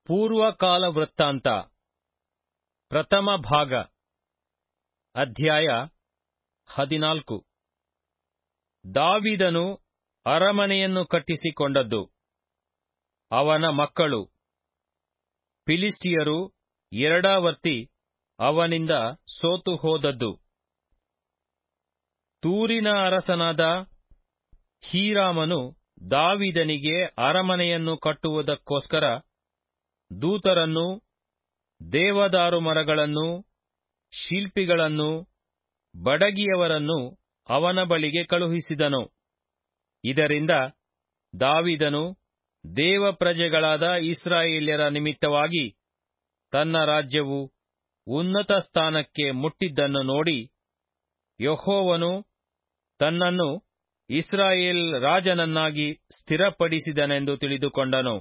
ಪೂರ್ವಕಾಲ ವೃತ್ತಾಂತ ಪ್ರಥಮ ಭಾಗ ಅಧ್ಯಾಯ ಹದಿನಾಲ್ಕು ದಾವಿದನು ಅರಮನೆಯನ್ನು ಕಟ್ಟಿಸಿಕೊಂಡದ್ದು ಅವನ ಮಕ್ಕಳು ಫಿಲಿಸ್ಟಿಯರು ಎರಡಾವರ್ತಿ ಅವನಿಂದ ಸೋತು ಹೋದದ್ದು ತೂರಿನ ಅರಸನಾದ ಹೀರಾಮನು ದಾವಿದನಿಗೆ ಅರಮನೆಯನ್ನು ಕಟ್ಟುವುದಕ್ಕೋಸ್ಕರ ದೂತರನ್ನೂ ದೇವದಾರು ಮರಗಳನ್ನೂ ಶಿಲ್ಪಿಗಳನ್ನೂ ಬಡಗಿಯವರನ್ನೂ ಅವನ ಬಳಿಗೆ ಕಳುಹಿಸಿದನು ಇದರಿಂದ ದಾವಿದನು ದೇವಪ್ರಜೆಗಳಾದ ಇಸ್ರಾಯೇಲ್ಯರ ನಿಮಿತ್ತವಾಗಿ ತನ್ನ ರಾಜ್ಯವು ಉನ್ನತ ಸ್ಥಾನಕ್ಕೆ ಮುಟ್ಟಿದ್ದನ್ನು ನೋಡಿ ಯೆಹೋವನು ತನ್ನನ್ನು ಇಸ್ರಾಯೇಲ್ ರಾಜನನ್ನಾಗಿ ಸ್ಥಿರಪಡಿಸಿದನೆಂದು ತಿಳಿದುಕೊಂಡನು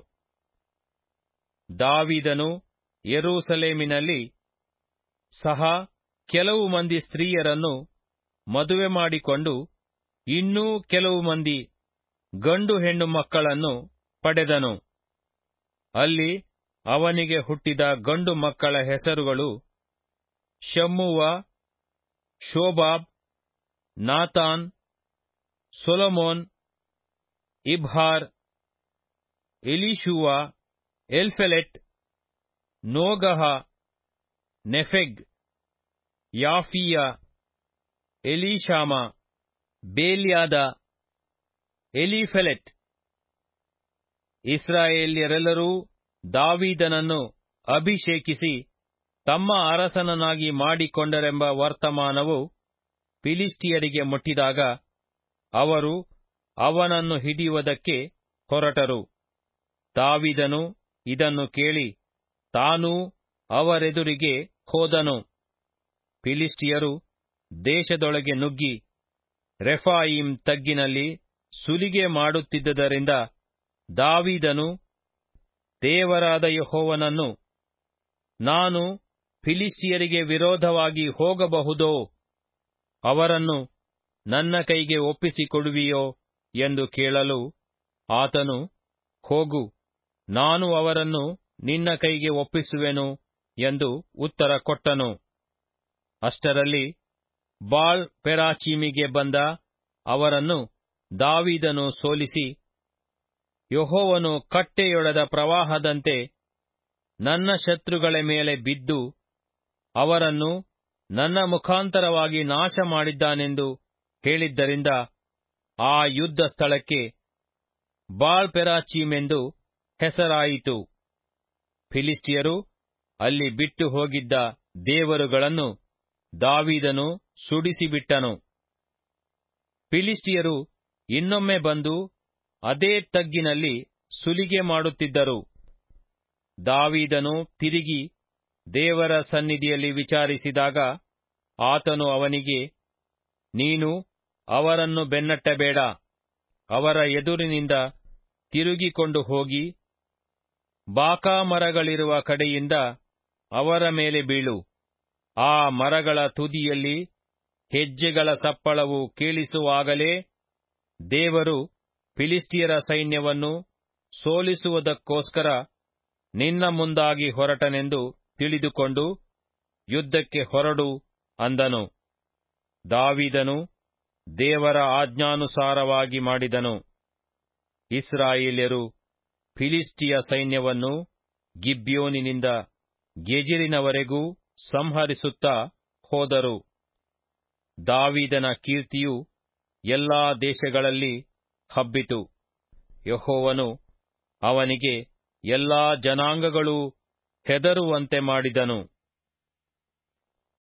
ದಾವಿದನು ಯೆರೂಸಲೇಮಿನಲ್ಲಿ ಸಹ ಕೆಲವು ಮಂದಿ ಸ್ತ್ರೀಯರನ್ನು ಮದುವೆ ಮಾಡಿಕೊಂಡು ಇನ್ನೂ ಕೆಲವು ಮಂದಿ ಗಂಡು ಹೆಣ್ಣು ಮಕ್ಕಳನ್ನು ಪಡೆದನು ಅಲ್ಲಿ ಅವನಿಗೆ ಹುಟ್ಟಿದ ಗಂಡು ಮಕ್ಕಳ ಹೆಸರುಗಳು ಶಮ್ಮುವ ಶೋಬಾಬ್ ನಾತಾನ್ ಸೊಲೊಮೋನ್ ಇಬ್ಹಾರ್ ಎಲೀಶೂವ ಎಲ್ಫೆಲೆಟ್ ನೋಗಹ ನೆಫೆಗ್ ಯಾಫೀಯ ಎಲೀಷಾಮ ಬೇಲ್ಯಾದ ಎಲೀಫೆಲೆಟ್ ಇಸ್ರಾಯೇಲ್ಯರೆಲ್ಲರೂ ದಾವೀದನನ್ನು ಅಭಿಷೇಕಿಸಿ ತಮ್ಮ ಅರಸನನ್ನಾಗಿ ಮಾಡಿಕೊಂಡರೆಂಬ ವರ್ತಮಾನವು ಫಿಲಿಸ್ಟಿಯರಿಗೆ ಮುಟ್ಟಿದಾಗ ಅವರು ಅವನನ್ನು ಹಿಡಿಯುವುದಕ್ಕೆ ಹೊರಟರು ದಾವಿದನು ಇದನ್ನು ಕೇಳಿ ತಾನೂ ಅವರೆದುರಿಗೆ ಹೋದನು ಫಿಲಿಸ್ಟಿಯರು ದೇಶದೊಳಗೆ ನುಗ್ಗಿ ರೆಫಾಯಿಮ್ ತಗ್ಗಿನಲ್ಲಿ ಸುಲಿಗೆ ಮಾಡುತ್ತಿದ್ದರಿಂದ ದಾವಿದನು ದೇವರಾದ ಯೆಹೋವನನ್ನು ನಾನು ಫಿಲಿಸ್ಟಿಯರಿಗೆ ವಿರೋಧವಾಗಿ ಹೋಗಬಹುದೋ ಅವರನ್ನು ನನ್ನ ಕೈಗೆ ಒಪ್ಪಿಸಿಕೊಡುವಿಯೋ ಎಂದು ಕೇಳಲು ಆತನು ಹೋಗು ನಾನು ಅವರನ್ನು ನಿನ್ನ ಕೈಗೆ ಒಪ್ಪಿಸುವೆನು ಎಂದು ಉತ್ತರ ಕೊಟ್ಟನು ಅಷ್ಟರಲ್ಲಿ ಬಾಳ್ ಪೆರಾಚೀಮಿಗೆ ಬಂದ ಅವರನ್ನು ದಾವಿದನು ಸೋಲಿಸಿ ಯೆಹೋವನು ಕಟ್ಟೆಯೊಡೆದ ಪ್ರವಾಹದಂತೆ ನನ್ನ ಶತ್ರುಗಳ ಮೇಲೆ ಬಿದ್ದು ಅವರನ್ನು ನನ್ನ ಮುಖಾಂತರವಾಗಿ ನಾಶ ಮಾಡಿದ್ದಾನೆಂದು ಹೇಳಿದ್ದರಿಂದ ಆ ಯುದ್ಧ ಸ್ಥಳಕ್ಕೆ ಬಾಳ್ ಪೆರಾಚೀಮೆಂದು ಹೆಸರಾಯಿತು ಫಿಲಿಸ್ಟಿಯರು ಅಲ್ಲಿ ಬಿಟ್ಟು ಹೋಗಿದ್ದ ದೇವರುಗಳನ್ನು ದಾವಿದನು ಸುಡಿಸಿಬಿಟ್ಟನು ಫಿಲಿಸ್ಟಿಯರು ಇನ್ನೊಮ್ಮೆ ಬಂದು ಅದೇ ತಗ್ಗಿನಲ್ಲಿ ಸುಲಿಗೆ ಮಾಡುತ್ತಿದ್ದರು ದಾವಿದನು ತಿರುಗಿ ದೇವರ ಸನ್ನಿಧಿಯಲ್ಲಿ ವಿಚಾರಿಸಿದಾಗ ಆತನು ಅವನಿಗೆ ನೀನು ಅವರನ್ನು ಬೆನ್ನಟ್ಟಬೇಡ ಅವರ ಎದುರಿನಿಂದ ತಿರುಗಿಕೊಂಡು ಹೋಗಿ ಬಾಕಾ ಮರಗಳಿರುವ ಕಡೆಯಿಂದ ಅವರ ಮೇಲೆ ಬೀಳು ಆ ಮರಗಳ ತುದಿಯಲ್ಲಿ ಹೆಜ್ಜೆಗಳ ಸಪ್ಪಳವು ಕೇಳಿಸುವಾಗಲೇ ದೇವರು ಫಿಲಿಸ್ಟಿಯರ ಸೈನ್ಯವನ್ನು ಸೋಲಿಸುವುದಕ್ಕೋಸ್ಕರ ನಿನ್ನ ಮುಂದಾಗಿ ಹೊರಟನೆಂದು ತಿಳಿದುಕೊಂಡು ಯುದ್ಧಕ್ಕೆ ಹೊರಡು ಅಂದನು ದಾವಿದನು ದೇವರ ಆಜ್ಞಾನುಸಾರವಾಗಿ ಮಾಡಿದನು ಇಸ್ರಾಯೇಲ್ಯರು ಫಿಲಿಸ್ಟಿಯ ಸೈನ್ಯವನ್ನು ಗಿಬ್ಯೋನಿನಿಂದ ಗೆಜಿರಿನವರೆಗೂ ಸಂಹರಿಸುತ್ತಾ ಹೋದರು ದಾವಿದನ ಕೀರ್ತಿಯು ಎಲ್ಲಾ ದೇಶಗಳಲ್ಲಿ ಹಬ್ಬಿತು ಯೆಹೋವನು ಅವನಿಗೆ ಎಲ್ಲಾ ಜನಾಂಗಗಳೂ ಹೆದರುವಂತೆ ಮಾಡಿದನು